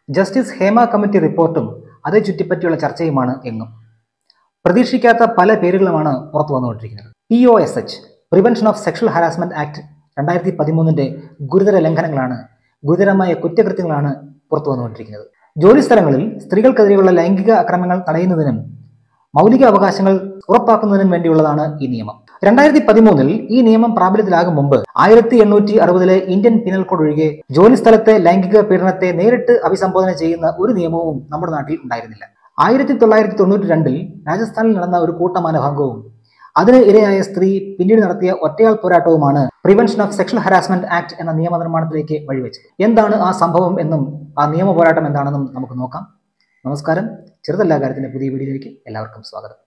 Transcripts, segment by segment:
Justice Hema committee റിപ്പോർട്ടും അതേ ചുറ്റിപ്പറ്റിയുള്ള ചർച്ചയുമാണ് എങ്ങും പ്രതീക്ഷിക്കാത്ത പല പേരുകളുമാണ് പുറത്തു വന്നുകൊണ്ടിരിക്കുന്നത് P O S H prevention of sexual harassment act രണ്ടായിരത്തി പതിമൂന്നിന്റെ ഗുരുതര ലംഘനങ്ങളാണ് ഗുരുതരമായ കുറ്റകൃത്യങ്ങളാണ് പുറത്തു വന്നുകൊണ്ടിരിക്കുന്നത് ജോലിസ്ഥലങ്ങളിൽ സ്ത്രീകൾക്കെതിരെയുള്ള ലൈംഗിക അക്രമങ്ങൾ തടയുന്നതിനും മൗലിക അവകാശങ്ങൾ ഉറപ്പാക്കുന്നതിനും വേണ്ടിയുള്ളതാണ് ഈ നിയമം രണ്ടായിരത്തി പതിമൂന്നിൽ ഈ നിയമം പ്രാബല്യത്തിലാകും മുമ്പ് ആയിരത്തി എണ്ണൂറ്റി അറുപതിലെ ഇന്ത്യൻ പീനൽ കോഡ് ഒഴികെ ജോലിസ്ഥലത്തെ ലൈംഗിക പീഡനത്തെ നേരിട്ട് അഭിസംബോധന ചെയ്യുന്ന ഒരു നിയമവും നമ്മുടെ നാട്ടിൽ ഉണ്ടായിരുന്നില്ല ആയിരത്തി തൊള്ളായിരത്തി തൊണ്ണൂറ്റി രണ്ടിൽ രാജസ്ഥാനിൽ നടന്ന ഒരു കൂട്ടമാനഭംഗവും അതിന് ഇരയായ സ്ത്രീ പിന്നീട് നടത്തിയ ഒറ്റയാൾ പോരാട്ടവുമാണ് prevention of sexual harassment act എന്ന നിയമനിർമ്മാണത്തിലേക്ക് വഴിവെച്ചത് എന്താണ് ആ സംഭവം എന്നും ആ നിയമ പോരാട്ടം എന്താണെന്നും നമുക്ക് നോക്കാം നമസ്കാരം ചെറുതല്ല കാര്യത്തിന്റെ പുതിയ വീഡിയോയിലേക്ക് എല്ലാവർക്കും സ്വാഗതം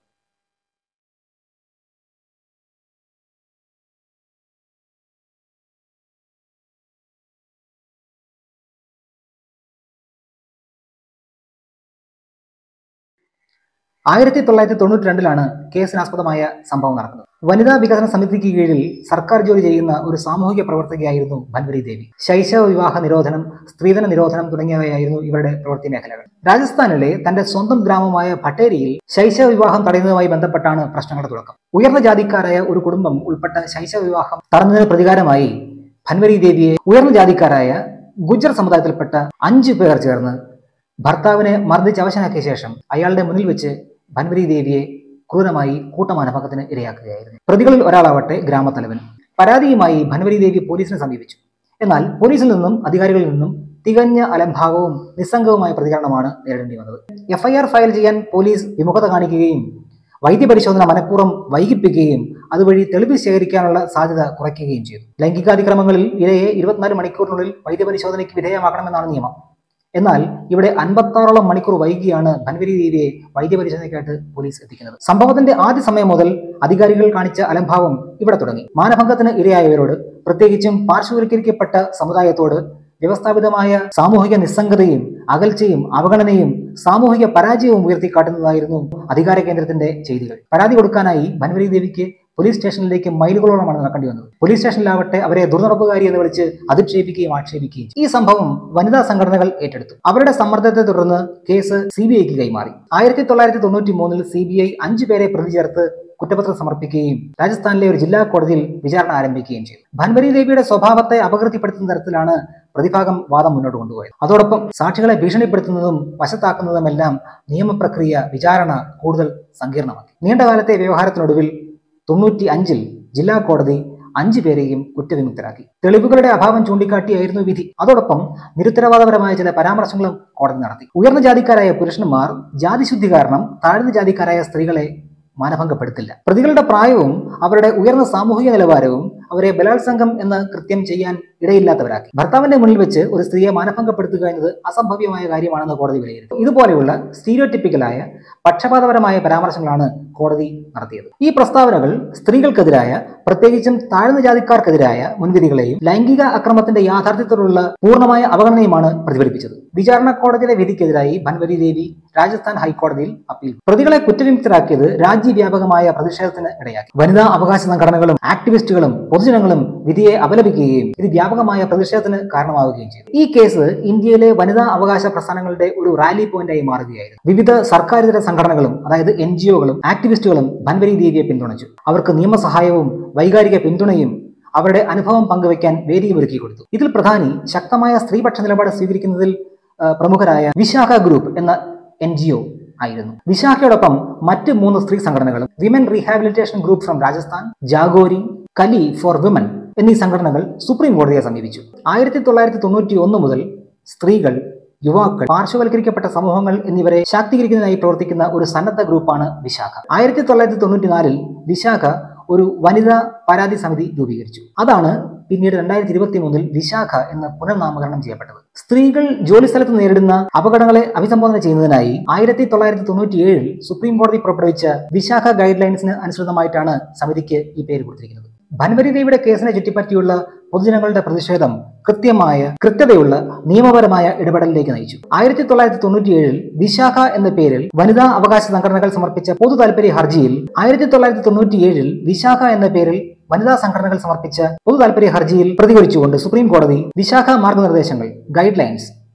ആയിരത്തി തൊള്ളായിരത്തി തൊണ്ണൂറ്റി രണ്ടിലാണ് കേസിനാസ്പദമായ സംഭവം നടക്കുന്നത് വനിതാ വികസന സമിതിക്ക് കീഴിൽ സർക്കാർ ജോലി ചെയ്യുന്ന ഒരു സാമൂഹിക പ്രവർത്തകയായിരുന്നു ഭൻവരി ദേവി ശൈശവ വിവാഹ നിരോധനം സ്ത്രീധന നിരോധനം തുടങ്ങിയവയായിരുന്നു ഇവരുടെ പ്രവൃത്തി മേഖലകൾ രാജസ്ഥാനിലെ തന്റെ സ്വന്തം ഗ്രാമമായ ഭട്ടേരിയിൽ ശൈശവ വിവാഹം തടയുന്നതുമായി ബന്ധപ്പെട്ടാണ് പ്രശ്നങ്ങളുടെ തുടക്കം ഉയർന്ന ജാതിക്കാരായ ഒരു കുടുംബം ഉൾപ്പെട്ട ശൈശവ വിവാഹം തടഞ്ഞതിന് പ്രതികാരമായി ഭൻവരി ദേവിയെ ഉയർന്ന ജാതിക്കാരായ ഗുജർ സമുദായത്തിൽപ്പെട്ട അഞ്ചു പേർ ചേർന്ന് ഭർത്താവിനെ മർദ്ദിച്ച് അവശനാക്കിയ ശേഷം അയാളുടെ മുന്നിൽ വെച്ച് ഭൻവരി ദേവിയെ ക്രൂരമായി കൂട്ടമാനഭംഗത്തിന് ഇരയാക്കുകയായിരുന്നു പ്രതികളിൽ ഒരാളാവട്ടെ ഗ്രാമത്തലവൻ പരാതിയുമായി ഭൻവരി ദേവി പോലീസിനെ സമീപിച്ചു എന്നാൽ പോലീസിൽ നിന്നും അധികാരികളിൽ നിന്നും തികഞ്ഞ അലംഭാവവും നിസ്സംഗവുമായ പ്രതികരണമാണ് നേരിടേണ്ടി വന്നത് എഫ്ഐആർ ഫയൽ ചെയ്യാൻ പോലീസ് വിമുഖത കാണിക്കുകയും വൈദ്യപരിശോധന മനഃപൂർവ്വം വൈകിപ്പിക്കുകയും അതുവഴി തെളിവ് ശേഖരിക്കാനുള്ള സാധ്യത കുറയ്ക്കുകയും ചെയ്തു ലൈംഗികാതിക്രമങ്ങളിൽ ഇരയെ ഇരുപത്തിനാല് മണിക്കൂറിനുള്ളിൽ വൈദ്യപരിശോധനയ്ക്ക് വിധേയമാക്കണമെന്നാണ് നിയമം എന്നാൽ ഇവിടെ അൻപത്താറോളം മണിക്കൂർ വൈകിയാണ് ധൻവരി ദേവിയെ വൈദ്യപരിശോധനയ്ക്കായിട്ട് പോലീസ് എത്തിക്കുന്നത് സംഭവത്തിന്റെ ആദ്യ സമയം മുതൽ അധികാരികൾ കാണിച്ച അലംഭാവം ഇവിടെ തുടങ്ങി മാനഭംഗത്തിന് ഇരയായവരോട് പ്രത്യേകിച്ചും പാർശ്വവൽക്കരിക്കപ്പെട്ട സമുദായത്തോട് വ്യവസ്ഥാപിതമായ സാമൂഹിക നിസ്സംഗതയും അകൽച്ചയും അവഗണനയും സാമൂഹിക പരാജയവും ഉയർത്തിക്കാട്ടുന്നതായിരുന്നു അധികാര കേന്ദ്രത്തിന്റെ ചെയ്തികൾ പരാതി കൊടുക്കാനായി ഭൻവരി ദേവിക്ക് പോലീസ് സ്റ്റേഷനിലേക്ക് മൈലുകളോളമാണ് നടക്കേണ്ടി വന്നത് പോലീസ് സ്റ്റേഷനിലാവട്ടെ അവരെ ദുർനടപ്പുകാരി എന്ന് വിളിച്ച് അധിക്ഷേപിക്കുകയും ആക്ഷേപിക്കുകയും ചെയ്തു. ഈ സംഭവം വനിതാ സംഘടനകൾ ഏറ്റെടുത്തു അവരുടെ സമ്മർദ്ദത്തെ തുടർന്ന് കേസ് സി ബി ഐക്ക് കൈമാറി ആയിരത്തി തൊള്ളായിരത്തി തൊണ്ണൂറ്റി മൂന്നിൽ സി ബി ഐ അഞ്ചു പേരെ പ്രതി ചേർത്ത് കുറ്റപത്രം സമർപ്പിക്കുകയും രാജസ്ഥാനിലെ ഒരു ജില്ലാ കോടതിയിൽ വിചാരണ ആരംഭിക്കുകയും ചെയ്തു ഭൻവരി ദേവിയുടെ സ്വഭാവത്തെ അപകീർത്തിപ്പെടുത്തുന്ന തരത്തിലാണ് പ്രതിഭാഗം വാദം മുന്നോട്ട് കൊണ്ടുപോയത് അതോടൊപ്പം സാക്ഷികളെ ഭീഷണിപ്പെടുത്തുന്നതും വശത്താക്കുന്നതുമെല്ലാം നിയമപ്രക്രിയ വിചാരണ കൂടുതൽ സങ്കീർണമാക്കി നീണ്ടകാലത്തെ വ്യവഹാരത്തിനൊടുവിൽ തൊണ്ണൂറ്റി അഞ്ചിൽ ജില്ലാ കോടതി അഞ്ചു പേരെയും കുറ്റവിമുക്തരാക്കി തെളിവുകളുടെ അഭാവം ചൂണ്ടിക്കാട്ടിയായിരുന്നു വിധി അതോടൊപ്പം നിരുത്തരവാദപരമായ ചില പരാമർശങ്ങളും കോടതി നടത്തി ഉയർന്ന ജാതിക്കാരായ പുരുഷന്മാർ ജാതിശുദ്ധി കാരണം താഴ്ന്ന ജാതിക്കാരായ സ്ത്രീകളെ മാനഭംഗപ്പെടുത്തില്ല പ്രതികളുടെ പ്രായവും അവരുടെ ഉയർന്ന സാമൂഹിക നിലവാരവും അവരെ ബലാത്സംഗം എന്ന കൃത്യം ചെയ്യാൻ ഇടയില്ലാത്തവരാക്കി ഭർത്താവിന്റെ മുന്നിൽ വെച്ച് ഒരു സ്ത്രീയെ മാനഭംഗപ്പെടുത്തുക എന്നത് അസംഭവ്യമായ കാര്യമാണെന്ന് കോടതി വിലയിരുത്തി ഇതുപോലെയുള്ള സ്റ്റീരിയോട്ടിപ്പിക്കലായ പക്ഷപാതപരമായ പരാമർശങ്ങളാണ് കോടതി നടത്തിയത് ഈ പ്രസ്താവനകൾ സ്ത്രീകൾക്കെതിരായ പ്രത്യേകിച്ചും താഴ്ന്ന ജാതിക്കാർക്കെതിരായ മുൻവിധികളെയും ലൈംഗിക അക്രമത്തിന്റെ യാഥാർത്ഥ്യത്തോടുള്ള പൂർണ്ണമായ അവഗണനയുമാണ് പ്രതിഫലിപ്പിച്ചത് വിചാരണ കോടതിയിലെ വിധിക്കെതിരായി ഭൻവരി ദേവി രാജസ്ഥാൻ ഹൈക്കോടതിയിൽ അപ്പീൽ പ്രതികളെ കുറ്റവിമുക്തരാക്കിയത് രാജ്യവ്യാപകമായ പ്രതിഷേധത്തിന് ഇടയാക്കി വനിതാ അവകാശ സംഘടനകളും ആക്ടിവിസ്റ്റുകളും പൊതുജനങ്ങളും വിധിയെ അപലപിക്കുകയും ഇത് വ്യാപകമായ പ്രതിഷേധത്തിന് കാരണമാവുകയും ചെയ്തു ഈ കേസ് ഇന്ത്യയിലെ വനിതാ അവകാശ പ്രസ്ഥാനങ്ങളുടെ ഒരു റാലി പോയിന്റായി മാറുകയായിരുന്നു വിവിധ സർക്കാരിതര സംഘടനകളും അതായത് എൻ ജി ഒകളും ആക്ടിവിസ്റ്റുകളും ഭൻവരി ദേവിയെ പിന്തുണച്ചു അവർക്ക് നിയമസഹായവും വൈകാരിക പിന്തുണയും അവരുടെ അനുഭവം പങ്കുവയ്ക്കാൻ വേദിയും ഒരുക്കി കൊടുത്തു ഇതിൽ പ്രധാനി ശക്തമായ സ്ത്രീപക്ഷ നിലപാട് സ്വീകരിക്കുന്നതിൽ ആ, പ്രമുഖരായ വിശാഖ ഗ്രൂപ്പ് എന്ന എൻ ജി ഒ ആയിരുന്നു വിശാഖയോടൊപ്പം മറ്റ് മൂന്ന് സ്ത്രീ സംഘടനകളും women rehabilitation group from Rajasthan Jagori Kali for women എന്നീ സംഘടനകൾ സുപ്രീം കോടതിയെ സമീപിച്ചു ആയിരത്തി തൊള്ളായിരത്തി തൊണ്ണൂറ്റി ഒന്ന് മുതൽ സ്ത്രീകൾ യുവാക്കൾ പാർശ്വവൽക്കരിക്കപ്പെട്ട സമൂഹങ്ങൾ എന്നിവരെ ശാക്തീകരിക്കുന്നതിനായി പ്രവർത്തിക്കുന്ന ഒരു സന്നദ്ധ ഗ്രൂപ്പാണ് വിശാഖ ആയിരത്തി തൊള്ളായിരത്തി തൊണ്ണൂറ്റിനാലിൽ വിശാഖ ഒരു വനിതാ പരാതി സമിതി രൂപീകരിച്ചു അതാണ് പിന്നീട് രണ്ടായിരത്തി ഇരുപത്തി മൂന്നിൽ വിശാഖ എന്ന് പുനർനാമകരണം ചെയ്യപ്പെട്ടത് സ്ത്രീകൾ ജോലിസ്ഥലത്ത് നേരിടുന്ന അപകടങ്ങളെ അഭിസംബോധന ചെയ്യുന്നതിനായി ആയിരത്തി തൊള്ളായിരത്തി തൊണ്ണൂറ്റി ഏഴിൽ സുപ്രീം കോടതി പുറപ്പെടുവിച്ച വിശാഖ ഗൈഡ് ലൈൻസിന് അനുസൃതമായിട്ടാണ് സമിതിക്ക് ഈ പേര് കൊടുത്തിരിക്കുന്നത് ഭൻവരി ദേവിയുടെ കേസിനെ ചുറ്റിപ്പറ്റിയുള്ള പൊതുജനങ്ങളുടെ പ്രതിഷേധം കൃത്യമായ കൃത്യതയുള്ള നിയമപരമായ ഇടപെടലിലേക്ക് നയിച്ചു ആയിരത്തി തൊള്ളായിരത്തി തൊണ്ണൂറ്റിയേഴിൽ വിശാഖ എന്ന പേരിൽ വനിതാ അവകാശ സംഘടനകൾ സമർപ്പിച്ച പൊതു താൽപര്യ ഹർജിയിൽ ആയിരത്തി തൊള്ളായിരത്തി തൊണ്ണൂറ്റിയേഴിൽ വിശാഖ എന്ന പേരിൽ വനിതാ സംഘടനകൾ സമർപ്പിച്ച പൊതു താൽപര്യ ഹർജിയിൽ പ്രതികരിച്ചുകൊണ്ട് സുപ്രീം കോടതി വിശാഖ മാർഗനിർദ്ദേശങ്ങൾ ഗൈഡ് ലൈൻസ്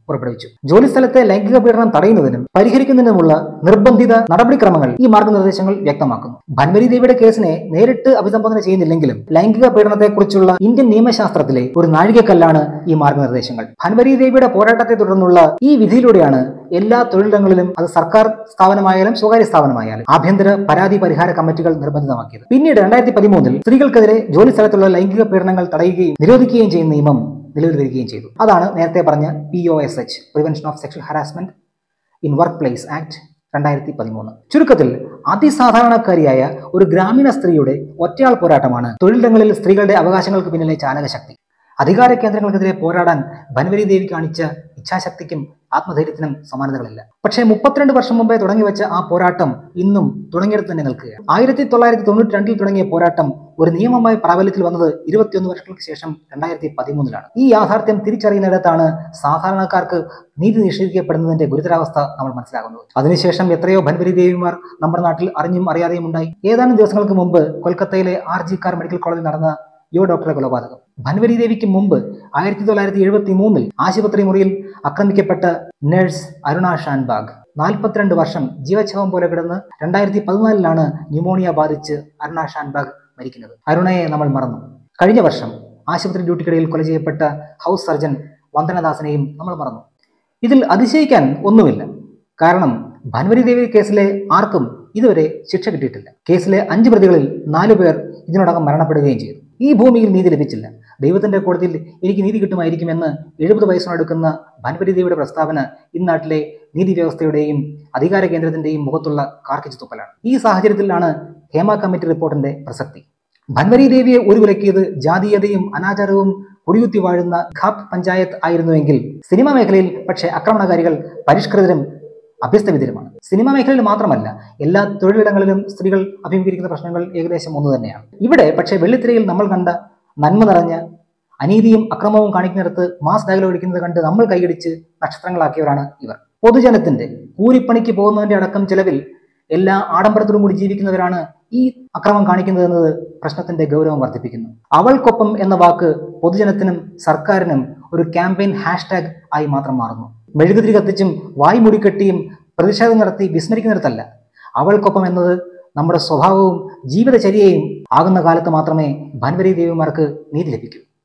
പുറപ്പെടുവിച്ചു ജോലിസ്ഥലത്തെ ലൈംഗിക പീഡനം തടയുന്നതിനും പരിഹരിക്കുന്നതിനുമുള്ള നിർബന്ധിത നടപടിക്രമങ്ങൾ ഈ മാർഗനിർദ്ദേശങ്ങൾ വ്യക്തമാക്കുന്നു ഭൻവരി ദേവിയുടെ കേസിനെ നേരിട്ട് അഭിസംബോധന ചെയ്യുന്നില്ലെങ്കിലും ലൈംഗിക പീഡനത്തെക്കുറിച്ചുള്ള ഇന്ത്യൻ നിയമശാസ്ത്രത്തിലെ ഒരു നാഴികക്കല്ലാണ് ഈ മാർഗനിർദ്ദേശങ്ങൾ ഭൻവരി ദേവിയുടെ പോരാട്ടത്തെ തുടർന്നുള്ള ഈ വിധിയിലൂടെയാണ് എല്ലാ തൊഴിലിടങ്ങളിലും അത് സർക്കാർ സ്ഥാപനമായാലും സ്വകാര്യ സ്ഥാപനമായാലും ആഭ്യന്തര പരാതി പരിഹാര കമ്മിറ്റികൾ നിർബന്ധിതമാക്കിയത് പിന്നീട് രണ്ടായിരത്തി പതിമൂന്നിൽ സ്ത്രീകൾക്കെതിരെ ജോലി സ്ഥലത്തുള്ള ലൈംഗിക പീഡനങ്ങൾ തടയുകയും നിരോധിക്കുകയും ചെയ്യുന്ന നിയമം നിലവിൽ വരികയും ചെയ്തു അതാണ് നേരത്തെ പറഞ്ഞ P O S H prevention of sexual harassment in workplace act രണ്ടായിരത്തി പതിമൂന്ന് ചുരുക്കത്തിൽ അതിസാധാരണക്കാരിയായ ഒരു ഗ്രാമീണ സ്ത്രീയുടെ ഒറ്റയാൾ പോരാട്ടമാണ് തൊഴിലിടങ്ങളിൽ സ്ത്രീകളുടെ അവകാശങ്ങൾക്ക് പിന്നിലെ ചാലകശക്തി അധികാര കേന്ദ്രങ്ങൾക്കെതിരെ പോരാടാൻ ബൻവരി ദേവി കാണിച്ച ഇച്ഛാശക്തിക്കും ആത്മധൈര്യത്തിനും സമാനതകളില്ല പക്ഷേ മുപ്പത്തിരണ്ട് വർഷം മുമ്പേ തുടങ്ങി വെച്ച ആ പോരാട്ടം ഇന്നും തുടങ്ങിയെടുത്ത് തന്നെ നിൽക്കുകയാണ് ആയിരത്തി തൊള്ളായിരത്തി തൊണ്ണൂറ്റി രണ്ടിൽ തുടങ്ങിയ പോരാട്ടം ഒരു നിയമമായി പ്രാബല്യത്തിൽ വന്നത് ഇരുപത്തിയൊന്ന് വർഷങ്ങൾക്ക് ശേഷം രണ്ടായിരത്തി പതിമൂന്നിലാണ് ഈ യാഥാർത്ഥ്യം തിരിച്ചറിയുന്നിടത്താണ് സാധാരണക്കാർക്ക് നീതി നിഷേധിക്കപ്പെടുന്നതിന്റെ ഗുരുതരാവസ്ഥ നമ്മൾ മനസ്സിലാകുന്നത് അതിനുശേഷം എത്രയോ ബൻവരി ദേവിമാർ നമ്മുടെ നാട്ടിൽ അറിഞ്ഞും അറിയാതെയും ഉണ്ടായി ഏതാനും ദിവസങ്ങൾക്ക് മുമ്പ് കൊൽക്കത്തയിലെ ആർ ജി കാർ മെഡിക്കൽ കോളേജിൽ നടന്ന യുവ ഡോക്ടറെ കൊലപാതകം ഭൻവരി ദേവിക്ക് മുമ്പ് ആയിരത്തി തൊള്ളായിരത്തി എഴുപത്തി മൂന്നിൽ ആശുപത്രി മുറിയിൽ ആക്രമിക്കപ്പെട്ട നഴ്സ് അരുണ ഷാൻബാഗ് നാൽപ്പത്തിരണ്ട് വർഷം ജീവച്ഛവം പോലെ കിടന്ന് രണ്ടായിരത്തി പതിനാലിലാണ് ന്യൂമോണിയ ബാധിച്ച് അരുണ ഷാൻബാഗ് മരിക്കുന്നത് അരുണയെ നമ്മൾ മറന്നു കഴിഞ്ഞ വർഷം ആശുപത്രി ഡ്യൂട്ടിക്കിടയിൽ കൊല ചെയ്യപ്പെട്ട ഹൗസ് സർജൻ വന്ദനദാസിനെയും നമ്മൾ മറന്നു ഇതിൽ അതിശയിക്കാൻ ഒന്നുമില്ല കാരണം ഭൻവരി ദേവി കേസിലെ ആർക്കും ഇതുവരെ ശിക്ഷ കിട്ടിയിട്ടില്ല കേസിലെ അഞ്ച് പ്രതികളിൽ നാലു പേർ ഇതിനോടകം മരണപ്പെടുകയും ചെയ്തു ഈ ഭൂമിയിൽ നീതി ലഭിച്ചില്ല ദൈവത്തിന്റെ കോടതിയിൽ എനിക്ക് നീതി കിട്ടുമായിരിക്കുമെന്ന് എഴുപത് വയസ്സിനടുക്കുന്ന ഭൻവരി ദേവിയുടെ പ്രസ്താവന ഇന്നാട്ടിലെ നീതി വ്യവസ്ഥയുടെയും അധികാര കേന്ദ്രത്തിന്റെയും മുഖത്തുള്ള കാർക്കിച്ചു തുപ്പലാണ് ഈ സാഹചര്യത്തിലാണ് ഹേമ കമ്മിറ്റി റിപ്പോർട്ടിന്റെ പ്രസക്തി ഭൻവരി ദേവിയെ ഉരുവിലക്കിയത് ജാതീയതയും അനാചാരവും കുടിയുത്തി വാഴുന്ന ഖാപ്പ് പഞ്ചായത്ത് ആയിരുന്നുവെങ്കിൽ സിനിമാ മേഖലയിൽ പക്ഷേ ആക്രമണകാരികൾ പരിഷ്കൃതരും അഭ്യസ്തവിദ്യരുമാണ് സിനിമാ മേഖലയിൽ മാത്രമല്ല എല്ലാ തൊഴിലിടങ്ങളിലും സ്ത്രീകൾ അഭിമുഖീകരിക്കുന്ന പ്രശ്നങ്ങൾ ഏകദേശം ഒന്ന് തന്നെയാണ് ഇവിടെ പക്ഷേ വെള്ളിത്തിരയിൽ നമ്മൾ കണ്ട നന്മ നിറഞ്ഞ അനീതിയും അക്രമവും കാണിക്കുന്നിടത്ത് മാസ് ഡയലോഗ് അടിക്കുന്നത് കണ്ട് നമ്മൾ കൈയടിച്ച് നക്ഷത്രങ്ങളാക്കിയവരാണ് ഇവർ പൊതുജനത്തിന്റെ കൂലിപ്പണിക്ക് പോകുന്നതിന്റെ അടക്കം ചെലവിൽ എല്ലാ ആഡംബരത്തോടും കൂടി ജീവിക്കുന്നവരാണ് ഈ അക്രമം കാണിക്കുന്നത് എന്നത് പ്രശ്നത്തിന്റെ ഗൗരവം വർദ്ധിപ്പിക്കുന്നു അവൾക്കൊപ്പം എന്ന വാക്ക് പൊതുജനത്തിനും സർക്കാരിനും ഒരു ക്യാമ്പയിൻ ഹാഷ്ടാഗ് ആയി മാത്രം മാറുന്നു മെഴുകുതിരി കത്തിച്ചും വായ് മൂടിക്കെട്ടിയും പ്രതിഷേധം നടത്തി വിസ്മരിക്കുന്നിടത്തല്ല അവൾക്കൊപ്പം എന്നത് നമ്മുടെ സ്വഭാവവും ജീവിതചര്യയും ആകുന്ന കാലത്ത് മാത്രമേ ഭൻവരി ദേവിമാർക്ക് നീതി ലഭിക്കൂ